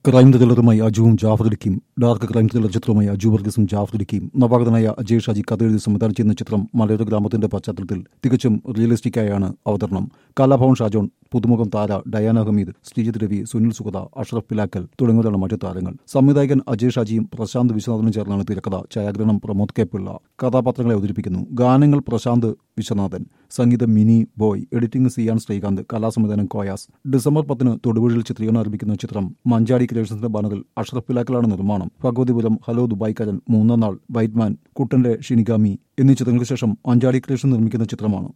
crime ത്രില്ലറുമായി അജുവും ജാഫർ ഇടുക്കിയും ഡാർക്ക് ക്രൈം ത്രില്ലർ ചിത്രവുമായി അജു വർഗീസും ജാഫർ ഇടുക്കിയും നവാഗതനായ അജയ് ഷാജി കഥ എഴുതി സംവിധാനം ചെയ്യുന്ന ചിത്രം മലയോര ഗ്രാമത്തിന്റെ പശ്ചാത്തലത്തിൽ തികച്ചും റിയലിസ്റ്റിക്കായാണ് അവതരണം കലാഭവൻ ഷാജോൺ പുതുമുഖം താര ഡയാന ഹമീദ് ശ്രീജിത് രവി സുനിൽ സുഗത അഷ്റഫ് പിലാക്കൽ തുടങ്ങിയവരാണ് മറ്റു താരങ്ങൾ സംവിധായകൻ അജയ് ഷാജിയും പ്രശാന്ത് വിശ്വനാഥനും ചേർന്നാണ് തിരക്കഥ ഛായാഗ്രഹണം പ്രമോദ് കെ പിള്ള കഥാപാത്രങ്ങളെ അവതരിപ്പിക്കുന്നു ഗാനങ്ങൾ പ്രശാന്ത് വിശ്വനാഥൻ സംഗീതം mini boy editing Sian Sreekanth കലാസംവിധാനം കോയാസ് ഡിസംബർ പത്തിന് തൊടുപുഴയിൽ ചിത്രീകരണം ആരംഭിക്കുന്ന ചിത്രം മഞ്ചാടി ക്രിയേഷൻസിന്റെ ബാനറിൽ അഷ്റഫ് പിലാക്കലാണ് നിർമ്മാണം ഭഗവതിപുരം ഹലോ ദുബായ്ക്കാരൻ മൂന്നാം നാൾ വൈറ്റ്മാൻ കുട്ടന്റെ ഷിനിഗാമി എന്നീ ചിത്രങ്ങൾക്ക് ശേഷം മഞ്ചാടി ക്രിയേഷൻ നിർമ്മിക്കുന്ന ചിത്രമാണ്